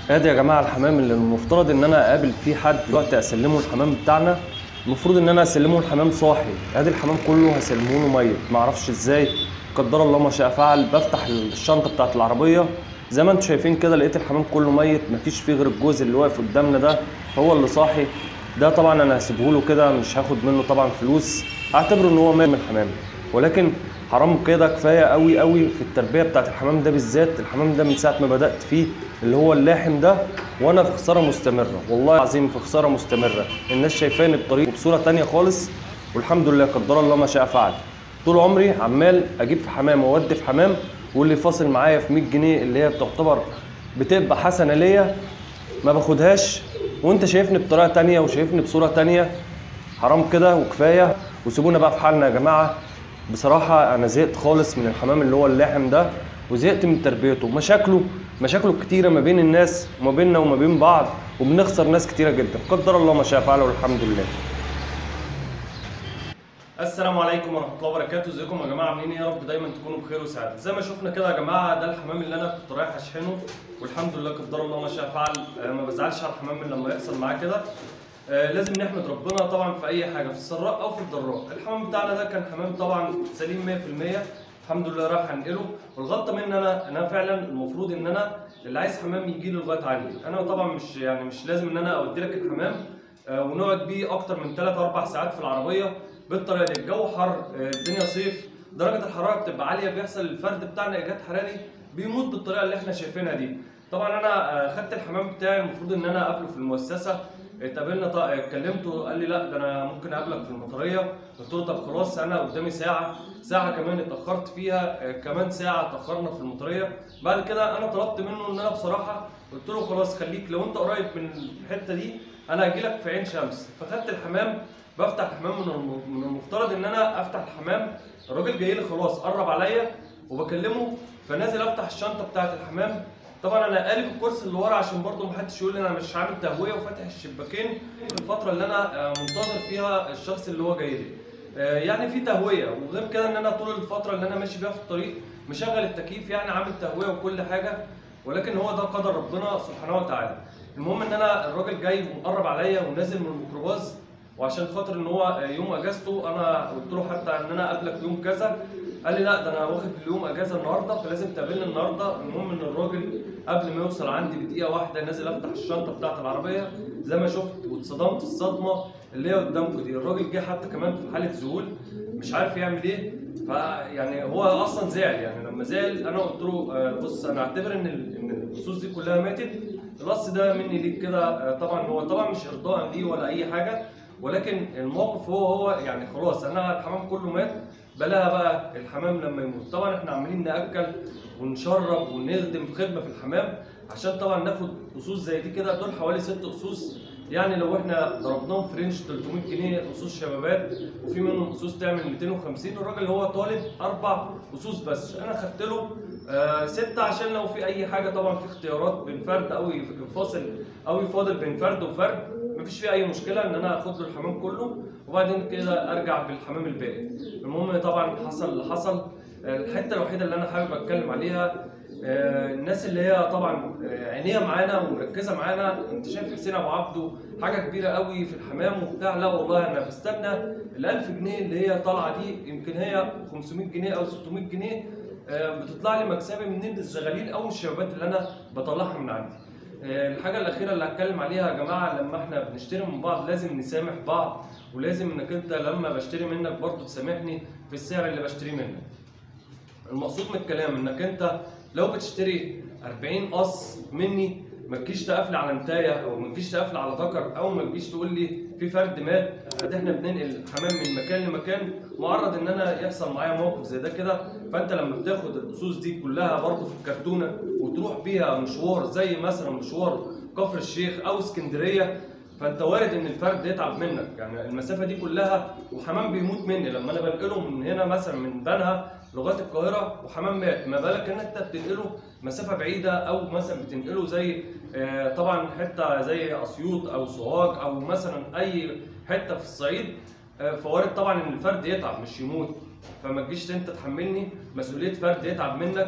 ادي يا جماعه الحمام اللي المفترض ان انا اقابل فيه حد دلوقتي اسلمه الحمام بتاعنا المفروض ان انا اسلمه الحمام صاحي ادي الحمام كله هسلمه له ميت ما اعرفش ازاي قدر الله ما شاء فعل بفتح الشنطه بتاعت العربيه زي ما انتم شايفين كده لقيت الحمام كله ميت مفيش فيه غير الجزء اللي واقف قدامنا ده هو اللي صاحي ده طبعا انا هسيبه له كده مش هاخد منه طبعا فلوس اعتبره ان هو مات من الحمام ولكن حرام كده كفايه قوي قوي في التربيه بتاعت الحمام ده بالذات الحمام ده من ساعه ما بدات فيه اللي هو اللاحم ده وانا في خساره مستمره والله العظيم في خساره مستمره الناس شايفاني بطريقه بصوره تانية خالص والحمد لله قدر الله ما شاء فعل طول عمري عمال اجيب في حمام واودي في حمام واللي فاصل معايا في 100 جنيه اللي هي بتعتبر بتبقى حسنه ليا ما باخدهاش وانت شايفني بطريقه تانية وشايفني بصوره تانية حرام كده وكفايه وسيبونا بقى في حالنا يا جماعه بصراحه انا زهقت خالص من الحمام اللي هو اللاحم ده وزهقت من تربيته مشاكله مشاكله كتيره ما بين الناس وما بيننا وما بين بعض وبنخسر ناس كتيره جدا قدر الله ما شاء فعل والحمد لله السلام عليكم ورحمه الله وبركاته ازيكم يا جماعه عاملين ايه يا رب دايما تكونوا بخير وسعاده زي ما شفنا كده يا جماعه ده الحمام اللي انا كنت رايح اشحنه والحمد لله قدر الله ما شاء فعل آه، ما بزعلش على الحمام من لما يحصل معاه كده آه، لازم نحمد ربنا طبعا في اي حاجه في السراء او في الضراء الحمام بتاعنا ده كان حمام طبعا سليم 100% الحمد لله راح انقله والغلطه مني انا انا فعلا المفروض ان انا اللي عايز حمام يجي لي لغايه عندي انا طبعا مش يعني مش لازم ان انا اودي لك الحمام آه، ونقعد بيه اكتر من 3 4 ساعات في العربيه بالطريقه دي الجو حر آه، الدنيا صيف درجه الحراره بتبقى عاليه بيحصل الفرد بتاعنا ايجاد حراري بيموت بالطريقه اللي احنا شايفينها دي طبعا انا آه، خدت الحمام بتاعي المفروض ان انا اقابله في المؤسسه اتقابلنا ط- كلمته قال لي لا ده انا ممكن اقابلك في المطريه قلت له طب خلاص انا قدامي ساعه ساعه كمان اتاخرت فيها آه، كمان ساعه اتاخرنا في المطريه بعد كده انا طلبت منه ان انا بصراحه قلت له خلاص خليك لو انت قريب من الحته دي انا هجي لك في عين شمس فخدت الحمام بفتح الحمام من الم- من المفترض ان انا افتح الحمام الراجل جاي لي خلاص قرب عليا وبكلمه فنازل افتح الشنطه بتاعت الحمام طبعا انا قالب الكرسي اللي ورا عشان برضه محدش يقول لي انا مش عامل تهويه وفاتح الشباكين في الفتره اللي انا آه، منتظر فيها الشخص اللي هو جاي لي آه، يعني في تهويه وغير كده ان انا طول الفتره اللي انا ماشي بيها في الطريق مشغل التكييف يعني عامل تهويه وكل حاجه ولكن هو ده قدر ربنا سبحانه وتعالى المهم ان انا الراجل جاي ومقرب عليا ونازل من الميكروباص وعشان خاطر ان هو يوم اجازته انا قلت له حتى ان انا اقابلك يوم كذا قال لي لا ده انا واخد اليوم اجازه النهارده فلازم تقابلني النهارده المهم ان الراجل قبل ما يوصل عندي بدقيقه واحده نازل افتح الشنطه بتاعت العربيه زي ما شفت واتصدمت الصدمه اللي هي قدامكم دي الراجل جه حتى كمان في حاله ذهول مش عارف يعمل ايه فيعني هو اصلا زعل يعني لما زعل انا قلت له آه، بص انا اعتبر ان ال- ان الاسوس دي كلها ماتت القص ده مني ليك كده آه، طبعا هو طبعا مش ارضاء ليه ولا اي حاجه ولكن الموقف هو هو يعني خلاص انا الحمام كله مات بلاها بقى الحمام لما يموت طبعا احنا عمالين ناكل ونشرب ونخدم خدمه في الحمام عشان طبعا ناخد اسوس زي دي كده دول حوالي ست اسوس يعني لو احنا ضربناهم في رينج 300 جنيه اسوس شبابات وفي منهم اسوس تعمل 250 الراجل هو طالب اربع اسوس بس انا خدت له آه ستة عشان لو في اي حاجه طبعا في اختيارات بين فرد او يفاصل او يفاضل بين فرد وفرد مفيش فيه اي مشكله ان انا اخد له الحمام كله وبعدين كده ارجع بالحمام الباقي المهم طبعا حصل اللي حصل آه، الحته الوحيده اللي انا حابب اتكلم عليها آه، الناس اللي هي طبعا آه، عينيها معانا ومركزه معانا انت شايف حسين ابو عبده حاجه كبيره قوي في الحمام وبتاع لا والله انا بستنى ال 1000 جنيه اللي هي طالعه دي يمكن هي 500 جنيه او 600 جنيه آه، بتطلع لي مكسبي منين الزغاليل او الشبابات اللي انا بطلعها من عندي آه، الحاجة الأخيرة اللي هتكلم عليها يا جماعة لما احنا بنشتري من بعض لازم نسامح بعض ولازم انك انت لما بشتري منك برضه تسامحني في السعر اللي بشتريه منك. المقصود من الكلام انك انت لو بتشتري 40 قص مني ما تجيش تقفل على نتايه او ما تجيش تقفل على ذكر او ما تجيش تقول لي في فرد مات قد احنا بننقل حمام من مكان لمكان معرض ان انا يحصل معايا موقف زي ده كده فانت لما بتاخد الاسوس دي كلها برضه في الكرتونه وتروح بيها مشوار زي مثلا مشوار كفر الشيخ او اسكندريه فانت وارد ان الفرد يتعب منك يعني المسافه دي كلها وحمام بيموت مني لما انا بنقله من هنا مثلا من بنها لغايه القاهره وحمام مات ما بالك ان انت بتنقله مسافه بعيده او مثلا بتنقله زي آه، طبعا حته زي اسيوط او سوهاج او مثلا اي حته في الصعيد آه، فوارد طبعا ان الفرد يتعب مش يموت فما تجيش انت تحملني مسؤوليه فرد يتعب منك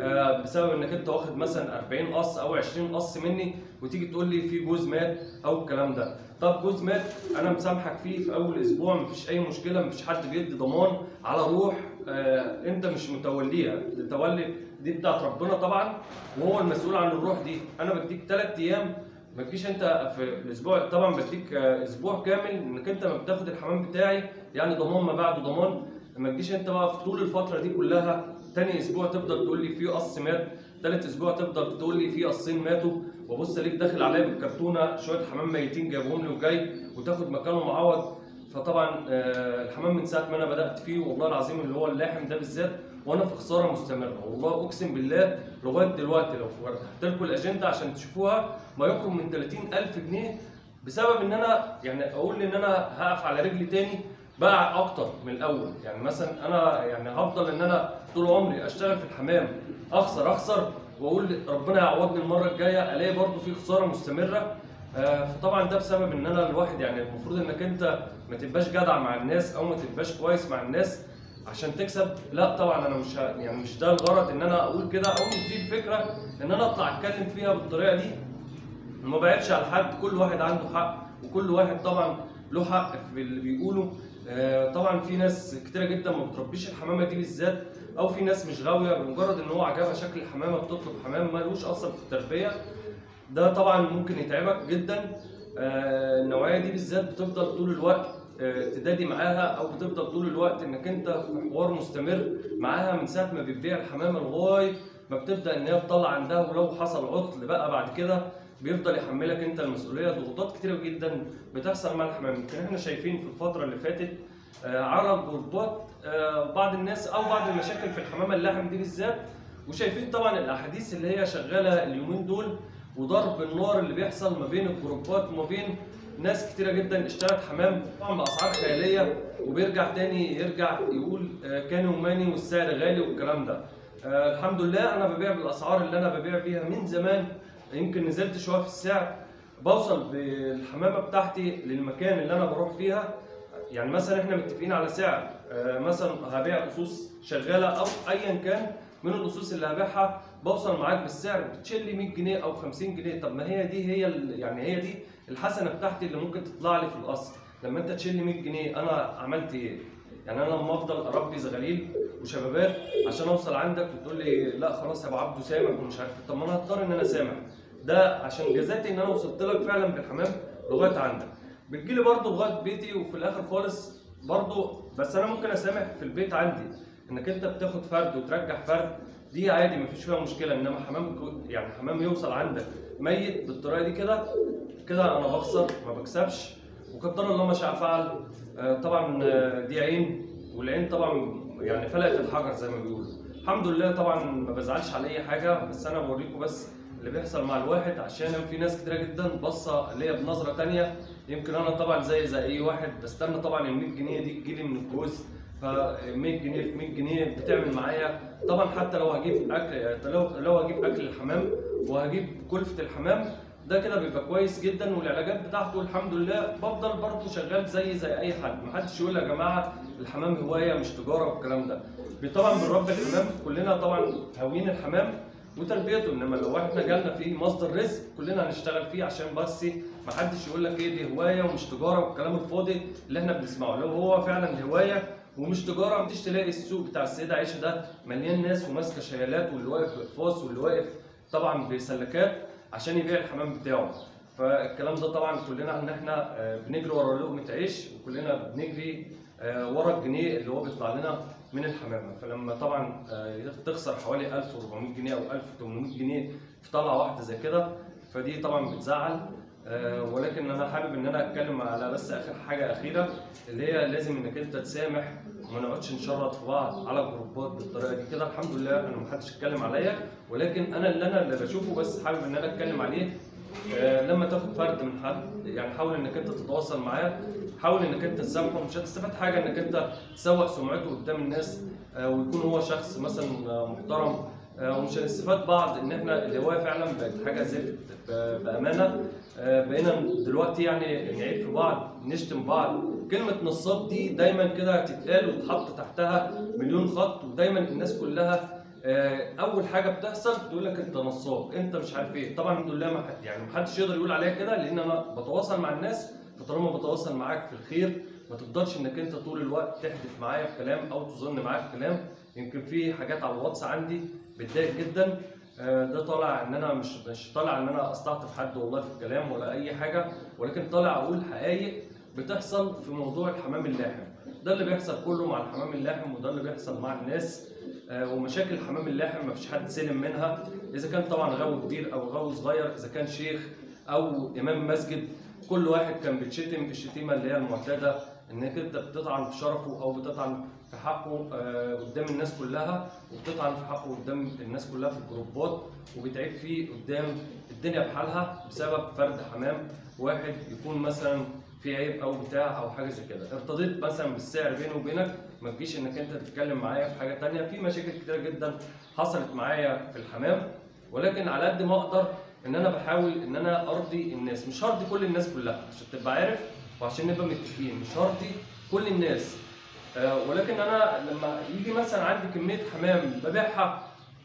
آه، بسبب انك انت واخد مثلا 40 قص او 20 قص مني وتيجي تقول لي في جوز مات او الكلام ده طب جوز مات انا مسامحك فيه في اول اسبوع مفيش اي مشكله مفيش حد بيدي ضمان على روح آه، انت مش متوليها التولي دي بتاعت ربنا طبعا وهو المسؤول عن الروح دي انا بديك ثلاث ايام ما تجيش انت في الاسبوع طبعا بديك آه، اسبوع كامل انك انت ما بتاخد الحمام بتاعي يعني ضمان ما بعده ضمان ما تجيش انت بقى في طول الفتره دي كلها تاني اسبوع تفضل تقول لي في قص مات تالت اسبوع تفضل تقول لي في قصين ماتوا وبص ليك داخل عليا بالكرتونه شويه حمام ميتين جايبهم لي وجاي وتاخد مكانه معوض فطبعا آه، الحمام من ساعه ما انا بدات فيه والله العظيم اللي هو اللاحم ده بالذات وانا في خساره مستمره والله اقسم بالله لغايه دلوقتي لو فتحت لكم الاجنده عشان تشوفوها ما يقرب من 30000 جنيه بسبب ان انا يعني اقول ان انا هقف على رجلي تاني بقى اكتر من الاول يعني مثلا انا يعني هفضل ان انا طول عمري اشتغل في الحمام اخسر اخسر واقول ربنا يعوضني المره الجايه الاقي برضو في خساره مستمره آه، فطبعا ده بسبب ان انا الواحد يعني المفروض انك انت ما تبقاش جدع مع الناس او ما تبقاش كويس مع الناس عشان تكسب لا طبعا انا مش ه- يعني مش ده الغرض ان انا اقول كده او مش دي الفكره ان انا اطلع اتكلم فيها بالطريقه دي ما بعيبش على حد كل واحد عنده حق وكل واحد طبعا له حق في اللي بيقوله آه، طبعا في ناس كتيره جدا ما بتربيش الحمامه دي بالذات او في ناس مش غاويه بمجرد ان هو عجبها شكل الحمامه بتطلب حمام ملوش اصلا في التربيه ده طبعا ممكن يتعبك جدا آه، النوعيه دي بالذات بتفضل طول الوقت آه، تدادي معاها او بتفضل طول الوقت انك انت في حوار مستمر معاها من ساعه ما بتبيع الحمامه لغايه ما بتبدا ان هي تطلع عندها ولو حصل عطل بقى بعد كده بيفضل يحملك انت المسؤوليه ضغوطات كتيره جدا بتحصل مع الحمام يمكن احنا شايفين في الفتره اللي فاتت آه، على جروبات آه، بعض الناس او بعض المشاكل في الحمامه اللحم دي بالذات وشايفين طبعا الاحاديث اللي هي شغاله اليومين دول وضرب النار اللي بيحصل ما بين الجروبات وما بين ناس كتيره جدا اشترت حمام طبعا باسعار خياليه وبيرجع تاني يرجع يقول آه، كان وماني والسعر غالي والكلام ده آه، الحمد لله انا ببيع بالاسعار اللي انا ببيع بيها من زمان يمكن نزلت شويه في السعر بوصل بالحمامه بتاعتي للمكان اللي انا بروح فيها يعني مثلا احنا متفقين على سعر آه، مثلا هبيع اسوس شغاله او ايا كان من الاسوس اللي هبيعها بوصل معاك بالسعر بتشيل لي 100 جنيه او 50 جنيه طب ما هي دي هي ال- يعني هي دي الحسنه بتاعتي اللي ممكن تطلع لي في الاصل لما انت تشيل لي 100 جنيه انا عملت ايه؟ يعني انا لما افضل اربي زغاليل وشبابات عشان اوصل عندك وتقول لي لا خلاص يا ابو عبده سامح ومش عارف إيه. طب ما انا هضطر ان انا سامح ده عشان جزاتي ان انا وصلت لك فعلا بالحمام لغايه عندك بتجيلي برضه لغايه بيتي وفي الاخر خالص برضه بس انا ممكن اسامح في البيت عندي انك انت بتاخد فرد وترجع فرد دي عادي مفيش فيها مشكله انما حمام كو- يعني حمام يوصل عندك ميت بالطريقه دي كده كده انا بخسر ما بكسبش وقدر الله ما شاء فعل آه، طبعا آه، دي عين والعين طبعا يعني فلقت الحجر زي ما بيقولوا الحمد لله طبعا ما بزعلش على اي حاجه بس انا بوريكم بس اللي بيحصل مع الواحد عشان في ناس كتيره جدا باصه ليا بنظره تانية يمكن انا طبعا زي زي اي واحد بستنى طبعا ال 100 جنيه دي تجيلي من الجوز ف 100 جنيه في 100 جنيه بتعمل معايا طبعا حتى لو هجيب اكل لو لو هجيب اكل الحمام وهجيب كلفه الحمام ده كده بيبقى كويس جدا والعلاجات بتاعته الحمد لله بفضل برضه شغال زي زي اي حد محدش يقول يا جماعه الحمام هوايه مش تجاره والكلام ده طبعا بنربي الحمام كلنا طبعا هاويين الحمام وتربيته انما لو احنا جالنا فيه مصدر رزق كلنا هنشتغل فيه عشان بس ما حدش يقول لك ايه دي هوايه ومش تجاره والكلام الفاضي اللي احنا بنسمعه لو هو فعلا هوايه ومش تجاره مش تلاقي السوق بتاع السيده عائشه ده مليان ناس وماسكه شيالات واللي واقف باقفاص واللي واقف طبعا بسلكات عشان يبيع الحمام بتاعه فالكلام ده طبعا كلنا ان احنا آه، بنجري ورا لقمه عيش وكلنا بنجري آه، ورا الجنيه اللي هو بيطلع لنا من الحمامه فلما طبعا آه، تخسر حوالي 1400 جنيه او 1800 جنيه في طلعه واحده زي كده فدي طبعا بتزعل آه، ولكن انا حابب ان انا اتكلم على بس اخر حاجه اخيره اللي هي لازم انك انت تسامح وما نقعدش نشرط في بعض على الجروبات بالطريقه دي كده الحمد لله انا ما حدش اتكلم عليا ولكن انا اللي انا اللي بشوفه بس حابب ان انا اتكلم عليه آه، لما تاخد فرد من حد يعني حاول انك انت تتواصل معاه حاول انك انت تسامحه مش هتستفاد حاجه انك انت تسوق سمعته قدام الناس آه، ويكون هو شخص مثلا آه، محترم آه، ومش هنستفاد بعض ان احنا الهوايه فعلا بقت حاجه زفت ب- بامانه آه، بقينا دلوقتي يعني نعيب في بعض نشتم بعض كلمه نصاب دي دايما كده هتتقال وتحط تحتها مليون خط ودايما الناس كلها آه، اول حاجه بتحصل تقول لك انت نصاب انت مش عارف ايه طبعا الحمد لله ما حد يعني ما حدش يقدر يقول عليا كده لان انا بتواصل مع الناس فطالما بتواصل معاك في الخير ما تفضلش انك انت طول الوقت تحدف معايا في كلام او تظن معايا في كلام يمكن في حاجات على الواتس عندي بتضايق جدا آه، ده طالع ان انا مش مش طالع ان انا استعطف حد والله في الكلام ولا اي حاجه ولكن طالع اقول حقائق بتحصل في موضوع الحمام اللاحم ده اللي بيحصل كله مع الحمام اللاحم وده اللي بيحصل مع الناس آه، ومشاكل الحمام اللاحم مفيش حد سلم منها اذا كان طبعا غاوي كبير او غاوي صغير اذا كان شيخ او امام مسجد كل واحد كان بيتشتم الشتيمه اللي هي المعتاده انك انت بتطعن في شرفه او بتطعن في حقه آه، قدام الناس كلها وبتطعن في حقه قدام الناس كلها في الجروبات وبتعيب فيه قدام الدنيا بحالها بسبب فرد حمام واحد يكون مثلا في عيب او بتاع او حاجه زي كده ارتضيت مثلا بالسعر بيني وبينك ما تجيش انك انت تتكلم معايا في حاجه تانية في مشاكل كتيره جدا حصلت معايا في الحمام ولكن على قد ما اقدر ان انا بحاول ان انا ارضي الناس مش هرضي كل الناس كلها عشان تبقى عارف وعشان نبقى متفقين مش هرضي كل الناس آه، ولكن انا لما يجي مثلا عندي كميه حمام ببيعها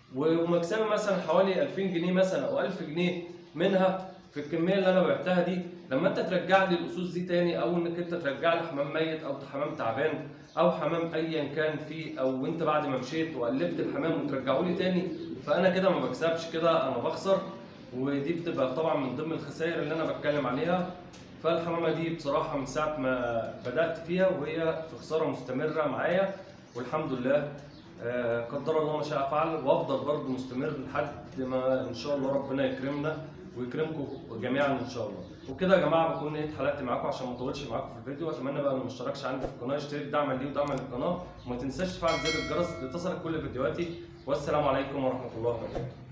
ومكسبي مثلا حوالي 2000 جنيه مثلا او 1000 جنيه منها في الكميه اللي انا بعتها دي لما انت ترجع لي الاسوس دي تاني او انك انت ترجع لي حمام ميت او حمام تعبان او حمام ايا كان فيه او انت بعد ما مشيت وقلبت الحمام وترجعه لي تاني فانا كده ما بكسبش كده انا بخسر ودي بتبقى طبعا من ضمن الخسائر اللي انا بتكلم عليها فالحمامه دي بصراحه من ساعه ما بدات فيها وهي في خساره مستمره معايا والحمد لله آه، قدر الله ما شاء فعل وافضل برضه مستمر لحد ما ان شاء الله ربنا يكرمنا ويكرمكم جميعا ان شاء الله وكده يا جماعه بكون ايه اتحلقت معاكم عشان ما اطولش معاكم في الفيديو اتمنى بقى اللي ما اشتركش عندي في القناه يشترك دعما لي ودعما للقناه وما تنساش تفعل زر الجرس لتصلك كل فيديوهاتي والسلام عليكم ورحمه الله وبركاته